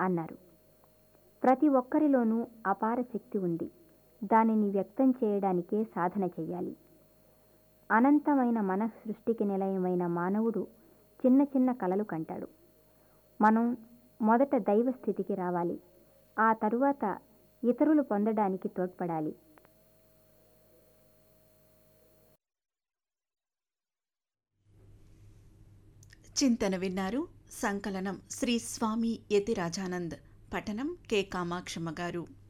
అన్నారు ప్రతి ఒక్కరిలోనూ అపార శక్తి ఉంది దానిని వ్యక్తం చేయడానికే సాధన చెయ్యాలి అనంతమైన మన సృష్టికి నిలయమైన మానవుడు చిన్న చిన్న కలలు కంటాడు మనం మొదట దైవ స్థితికి రావాలి ఆ తరువాత ఇతరులు పొందడానికి తోడ్పడాలి చింతన విన్నారు సంకలనం శ్రీ స్వామి యతిరాజానంద్ పఠనం కె కామాక్షమ్మ గారు